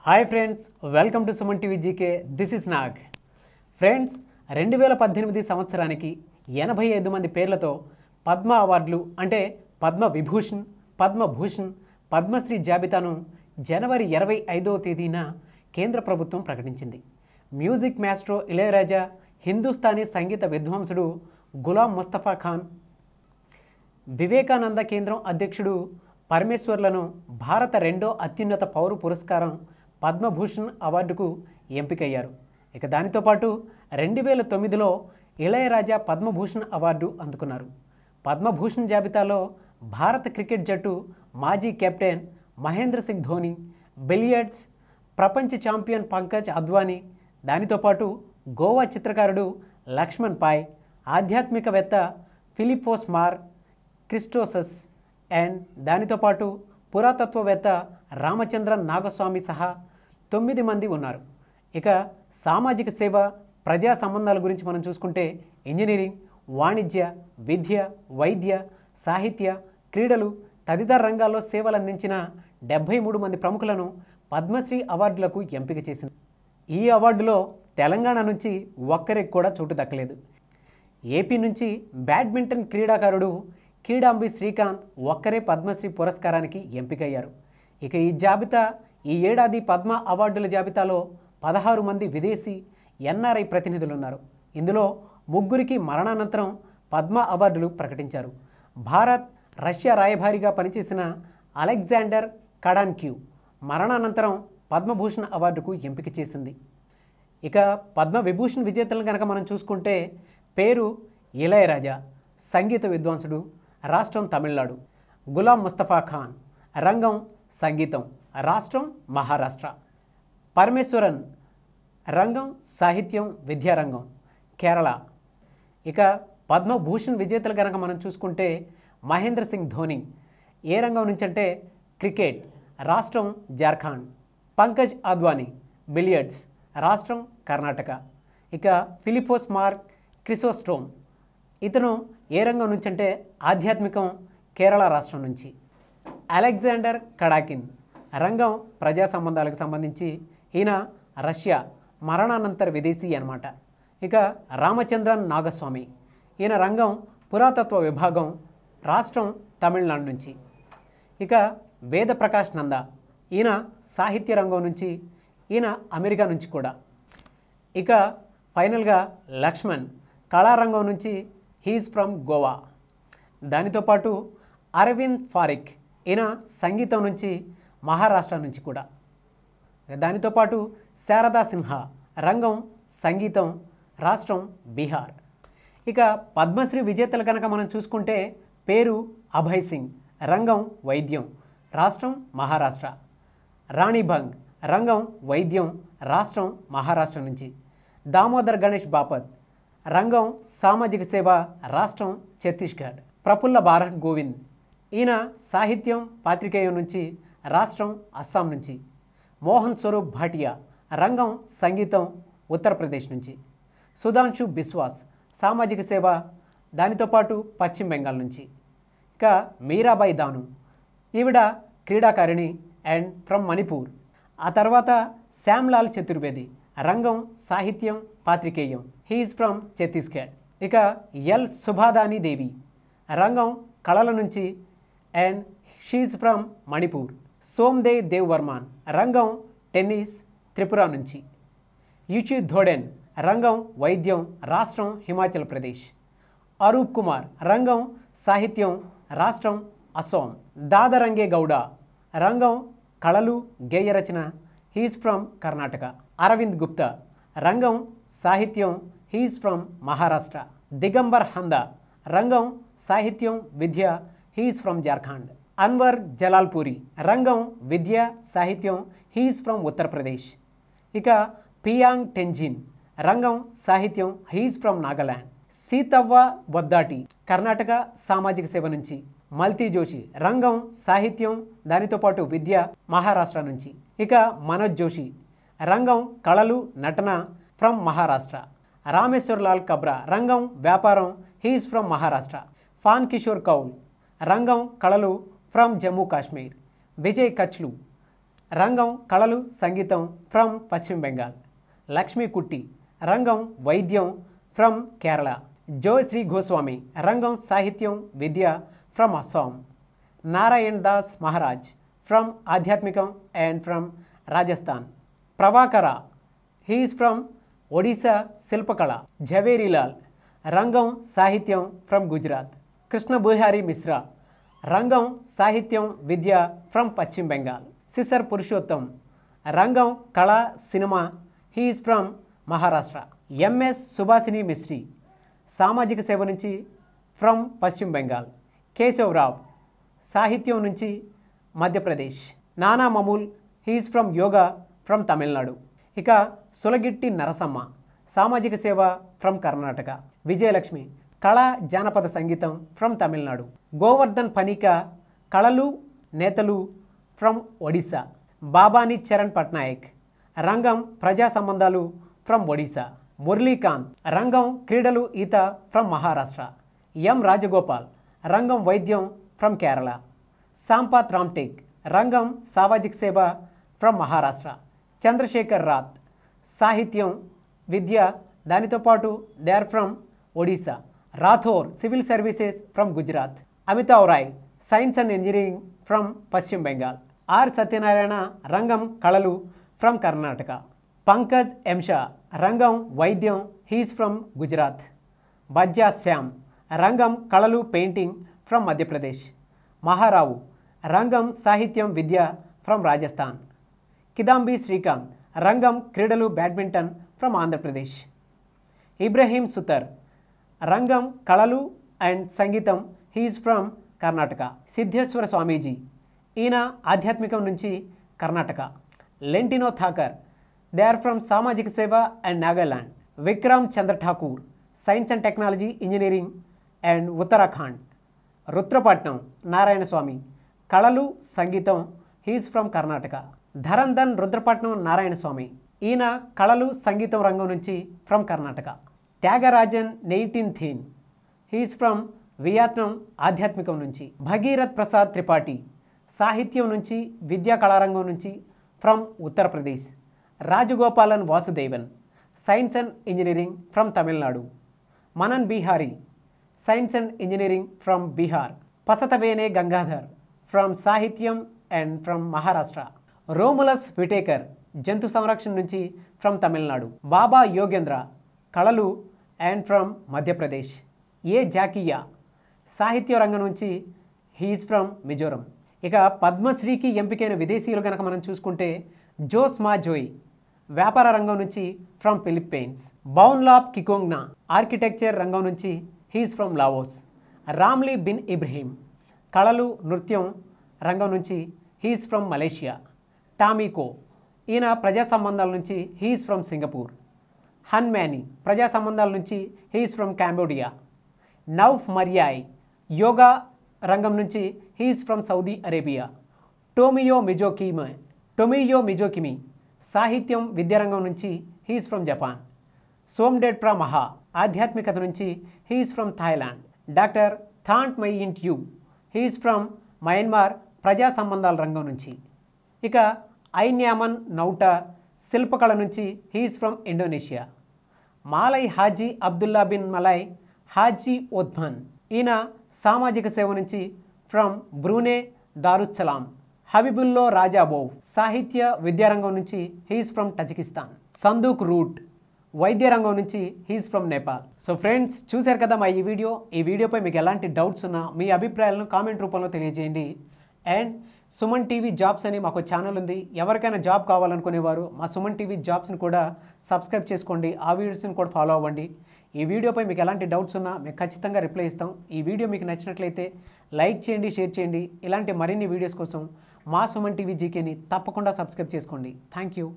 hi friends welcome to Suman TV GK this is Nag friends రెండు వేల పద్దెనిమిది సంవత్సరానికి ఎనభై ఐదు మంది పేర్లతో పద్మ అవార్డులు అంటే పద్మ విభూషణ్ పద్మభూషణ్ పద్మశ్రీ జాబితాను జనవరి ఇరవై ఐదవ తేదీన కేంద్ర ప్రభుత్వం ప్రకటించింది మ్యూజిక్ మాస్ట్రో ఇళయరాజా హిందుస్థానీ సంగీత విద్వాంసుడు గులాం ముస్తఫా ఖాన్ వివేకానంద కేంద్రం అధ్యక్షుడు పరమేశ్వర్లను భారత రెండో అత్యున్నత పౌర పురస్కారం పద్మభూషణ్ అవార్డుకు ఎంపికయ్యారు ఇక దానితో పాటు రెండు వేల తొమ్మిదిలో ఇళయరాజా పద్మభూషణ్ అవార్డు అందుకున్నారు పద్మభూషణ్ జాబితాలో భారత క్రికెట్ జట్టు మాజీ కెప్టెన్ మహేంద్ర సింగ్ ధోని బిలియర్డ్స్ ప్రపంచ ఛాంపియన్ పంకజ్ అద్వానీ దానితో పాటు గోవా చిత్రకారుడు లక్ష్మణ్ పాయ్ ఆధ్యాత్మికవేత్త ఫిలిపోస్ మార్ క్రిస్టోసస్ అండ్ దానితో పాటు పురాతత్వవేత్త రామచంద్రన్ నాగస్వామి సహా తొమ్మిది మంది ఉన్నారు ఇక సామాజిక సేవ ప్రజా సంబంధాల గురించి మనం చూసుకుంటే ఇంజనీరింగ్ వాణిజ్య విద్య వైద్య సాహిత్య క్రీడలు తదితర రంగాల్లో సేవలు అందించిన డెబ్బై మూడు మంది ప్రముఖులను పద్మశ్రీ అవార్డులకు ఎంపిక చేసింది ఈ అవార్డులో తెలంగాణ నుంచి ఒక్కరికి కూడా చోటు దక్కలేదు ఏపీ నుంచి బ్యాడ్మింటన్ క్రీడాకారుడు కీడాంబి శ్రీకాంత్ ఒక్కరే పద్మశ్రీ పురస్కారానికి ఎంపికయ్యారు ఇక ఈ జాబితా ఈ ఏడాది పద్మ అవార్డుల జాబితాలో పదహారు మంది విదేశీ ఎన్ఆర్ఐ ప్రతినిధులు ఉన్నారు ఇందులో ముగ్గురికి మరణానంతరం పద్మ అవార్డులు ప్రకటించారు భారత్ రష్యా రాయభారిగా పనిచేసిన అలెగ్జాండర్ కడాన్క్యూ మరణానంతరం పద్మభూషణ్ అవార్డుకు ఎంపిక చేసింది ఇక పద్మ విభూషణ్ విజేతలను కనుక మనం చూసుకుంటే పేరు ఇళయరాజా సంగీత విద్వాంసుడు రాష్ట్రం తమిళనాడు గులాం ముస్తఫా ఖాన్ రంగం సంగీతం రాష్ట్రం మహారాష్ట్ర పరమేశ్వరన్ రంగం సాహిత్యం విద్యారంగం కేరళ ఇక పద్మభూషణ్ విజేతలు కనుక మనం చూసుకుంటే మహేంద్ర సింగ్ ధోని ఏ రంగం నుంచి అంటే క్రికెట్ రాష్ట్రం జార్ఖండ్ పంకజ్ అద్వానీ బిలియర్డ్స్ రాష్ట్రం కర్ణాటక ఇక ఫిలిపోస్ మార్క్ క్రిసోస్టోమ్ ఇతను ఏ రంగం నుంచి అంటే ఆధ్యాత్మికం కేరళ రాష్ట్రం నుంచి అలెగ్జాండర్ కడాకిన్ రంగం ప్రజా సంబంధాలకు సంబంధించి ఈయన రష్యా మరణానంతర విదేశీ అన్నమాట ఇక రామచంద్రన్ నాగస్వామి ఈయన రంగం పురాతత్వ విభాగం రాష్ట్రం తమిళనాడు నుంచి ఇక వేద ప్రకాష్ నంద ఈయన సాహిత్య రంగం నుంచి ఈయన అమెరికా నుంచి కూడా ఇక ఫైనల్గా లక్ష్మణ్ కళారంగం నుంచి హీస్ ఫ్రమ్ గోవా దానితో పాటు అరవింద్ ఫారిక్ ఈయన సంగీతం నుంచి మహారాష్ట్ర నుంచి కూడా దానితో పాటు శారదా సిన్హా రంగం సంగీతం రాష్ట్రం బీహార్ ఇక పద్మశ్రీ విజేతలు కనుక మనం చూసుకుంటే పేరు అభయ్ సింగ్ రంగం వైద్యం రాష్ట్రం మహారాష్ట్ర రాణిభంగ్ రంగం వైద్యం రాష్ట్రం మహారాష్ట్ర నుంచి దామోదర్ గణేష్ బాపత్ రంగం సామాజిక సేవ రాష్ట్రం ఛత్తీస్గఢ్ ప్రఫుల్ల భారత్ గోవింద్ ఈయన సాహిత్యం పాత్రికేయం నుంచి రాష్ట్రం అస్సాం నుంచి మోహన్ స్వరూప్ భాటియా రంగం సంగీతం ఉత్తరప్రదేశ్ నుంచి సుధాంశు బిస్వాస్ సామాజిక సేవ దానితో పాటు పశ్చిమ బెంగాల్ నుంచి ఇక మీరాబాయి దాను ఈవిడ క్రీడాకారిణి అండ్ ఫ్రమ్ మణిపూర్ ఆ తర్వాత శ్యామ్లాల్ చతుర్వేది రంగం సాహిత్యం పాత్రికేయం హీఈస్ ఫ్రమ్ ఛత్తీస్గఢ్ ఇక ఎల్ సుభాదాని దేవి రంగం కళల నుంచి and she's from Manipur Somdev Devvarman రంగం టెన్నిస్ త్రిపుర నుంచి యుచి ధోడెన్ రంగం వైద్యం రాష్ట్రం హిమాచల్ ప్రదేశ్ అరూప్ కుమార్ రంగం సాహిత్యం రాష్ట్రం అసోం దాదరంగే గౌడ రంగం కళలు గేయ రచన హీస్ ఫ్రమ్ కర్ణాటక అరవింద్ గుప్తా రంగం సాహిత్యం హీస్ ఫ్రమ్ మహారాష్ట్ర దిగంబర్ హందా రంగం సాహిత్యం విద్య హీస్ ఫ్రమ్ జార్ఖండ్ అన్వర్ జలాల్పూరి రంగం విద్య సాహిత్యం హీస్ ఫ్రమ్ ఉత్తరప్రదేశ్ ఇక పియాంగ్ టెంజిన్ రంగం సాహిత్యం హీస్ ఫ్రమ్ నాగాలాండ్ సీతవ్వ బొద్దాటి కర్ణాటక సామాజిక సేవ నుంచి మల్తీ జోషి రంగం సాహిత్యం దానితో పాటు విద్య మహారాష్ట్ర నుంచి ఇక మనోజ్ జోషి రంగం కళలు నటన ఫ్రమ్ మహారాష్ట్ర రామేశ్వర్లాల్ కబ్రా రంగం వ్యాపారం హీస్ ఫ్రమ్ మహారాష్ట్ర ఫాన్ కిషోర్ కౌల్ రంగం కళలు ఫ్రమ్ జమ్మూ కాశ్మీర్ విజయ్ కచ్లు రంగం కళలు సంగీతం ఫ్రమ్ పశ్చిమ బెంగాల్ లక్ష్మీ కుట్టి రంగం వైద్యం ఫ్రమ్ కేరళ జోయశ్రీ గోస్వామి రంగం సాహిత్యం విద్య ఫ్రమ్ అస్సాం నారాయణ్ దాస్ మహారాజ్ ఫ్రమ్ ఆధ్యాత్మికం and from Rajasthan Prabhakara he's from Odisha శిల్పకళ జవేరీలాల్ రంగం సాహిత్యం ఫ్రమ్ గుజరాత్ కృష్ణ బుహారి మిశ్రా రంగం సాహిత్యం విద్య ఫ్రమ్ పశ్చిమ బెంగాల్ సిసర్ పురుషోత్తం రంగం కళ cinema he's from Maharashtra MS Subhashini Mistry సామాజిక సేవ నుంచి ఫ్రమ్ పశ్చిమ బెంగాల్ కేశవరావ్ సాహిత్యం నుంచి Madhya Pradesh Nanammal he's from yoga from Tamil Nadu ఇక సులగిట్టి నరసమ్మ సామాజిక సేవ ఫ్రమ్ కర్ణాటక విజయలక్ష్మి కళ జానపద సంగీతం ఫ్రమ్ తమిళనాడు గోవర్ధన్ పనిక కళలు నేతలు ఫ్రమ్ ఒడిశా బాబాని చరణ్ పట్నాయక్ రంగం ప్రజా సంబంధాలు ఫ్రమ్ ఒడిశా మురళీకాంత్ రంగం క్రీడలు ఈత ఫ్రమ్ మహారాష్ట్ర ఎం రాజగోపాల్ రంగం వైద్యం ఫ్రమ్ కేరళ సాంపాత్ రామ్టేక్ రంగం సామాజిక సేవ ఫ్రమ్ మహారాష్ట్ర చంద్రశేఖర్ రాత్ సాహిత్యం విద్య దానితో పాటు they are from Odisha Rathore civil services from Gujarat Amitava Roy science and engineering from పశ్చిమ బెంగాల్ ఆర్ సత్యనారాయణ రంగం కళలు ఫ్రమ్ కర్ణాటక పంకజ్ ఎంషా రంగం వైద్యం హీస్ ఫ్రమ్ గుజరాత్ బజ్జా శ్యామ్ రంగం కళలు పెయింటింగ్ ఫ్రమ్ మధ్యప్రదేశ్ మహారావు రంగం సాహిత్యం విద్య ఫ్రమ్ రాజస్థాన్ కిదాంబి శ్రీకాంత్ రంగం క్రీడలు బ్యాడ్మింటన్ ఫ్రమ్ ఆంధ్రప్రదేశ్ ఇబ్రహీం సుతర్ రంగం కళలు అండ్ సంగీతం హీఈస్ ఫ్రమ్ కర్ణాటక సిద్ధేశ్వర స్వామీజీ ఈయన ఆధ్యాత్మికం నుంచి Karnataka Lentina Thakkar they are from సామాజిక సేవ and Nagaland Vikram Chandra Thakur science and technology engineering and Uttarakhand Rudrapatnam Narayana Swami కళలు సంగీతం హీస్ ఫ్రమ్ కర్ణాటక ధరంధన్ రుద్రపట్నం నారాయణ స్వామి ఈయన కళలు సంగీతం రంగం నుంచి from Karnataka Thyagarajan Nguyen Thien he's from Vietnam ఆధ్యాత్మికం నుంచి భగీరథ్ ప్రసాద్ త్రిపాఠి సాహిత్యం నుంచి విద్యా కళారంగం నుంచి from Uttar Pradesh Rajagopalan Vasudevan science and engineering from Tamil Nadu Manas Bihari science and engineering from Bihar పసతవేనే గంగాధర్ ఫ్రమ్ సాహిత్యం and from Maharashtra Romulus Whitaker జంతు సంరక్షణ నుంచి ఫ్రమ్ తమిళనాడు బాబా యోగేంద్ర కళలు and from Madhya Pradesh A Zakia సాహిత్య రంగం నుంచి హీఈస్ ఫ్రమ్ మిజోరం ఇక పద్మశ్రీకి ఎంపికైన విదేశీయులు కనుక మనం చూసుకుంటే జోస్ మా జోయ్ వ్యాపార రంగం నుంచి from Philippines Bounlap Keokangna architecture రంగం నుంచి he's from Laos Ramli bin Ibrahim కళలు నృత్యం రంగం నుంచి హీస్ ఫ్రమ్ మలేషియా టామీకో ఈయన ప్రజా సంబంధాల నుంచి హీస్ ఫ్రమ్ సింగపూర్ హన్మాని ప్రజా సంబంధాల నుంచి he's from Cambodia Nouf Marwaai yoga రంగం నుంచి he's from Saudi Arabia Tomio Mizokami Tomio Mizokami సాహిత్యం విద్యారంగం నుంచి హీస్ ఫ్రమ్ జపాన్ సోమ్డెడ్ ప్రా మహా ఆధ్యాత్మికత నుంచి he's from Thailand doctor Thant Myint U he's from Myanmar ప్రజా సంబంధాల రంగం నుంచి ఇక ఐన్యామన్ నౌటా శిల్పకళ నుంచి he's from Indonesia Malai Haji Abdullah bin Malai Haji Othman ఈయన సామాజిక సేవ నుంచి ఫ్రమ్ బ్రూనే దారుచ్చలాం హబీబుల్లో రాజాబోవ్ సాహిత్య విద్యారంగం నుంచి he's from Tajikistan Sanduk Ruit వైద్య రంగం నుంచి he's from Nepal so friends చూశారు కదా మా ఈ వీడియో ఈ వీడియోపై మీకు ఎలాంటి డౌట్స్ ఉన్నా మీ అభిప్రాయాలను కామెంట్ రూపంలో తెలియజేయండి అండ్ సుమన్ టీవీ జాబ్స్ అని మాకు ఛానల్ ఉంది ఎవరికైనా జాబ్ కావాలనుకునేవారు మా సుమన్ టీవీ జాబ్స్ని కూడా సబ్స్క్రైబ్ చేసుకోండి ఆ వీడియోస్ని కూడా ఫాలో అవ్వండి ఈ వీడియోపై మీకు ఎలాంటి డౌట్స్ ఉన్నా మేము ఖచ్చితంగా రిప్లై ఇస్తాం ఈ వీడియో మీకు నచ్చినట్లయితే లైక్ చేయండి షేర్ చేయండి ఇలాంటి మరిన్ని వీడియోస్ కోసం మా సుమన్ టీవీ జీకేని తప్పకుండా సబ్స్క్రైబ్ చేసుకోండి థ్యాంక్ యూ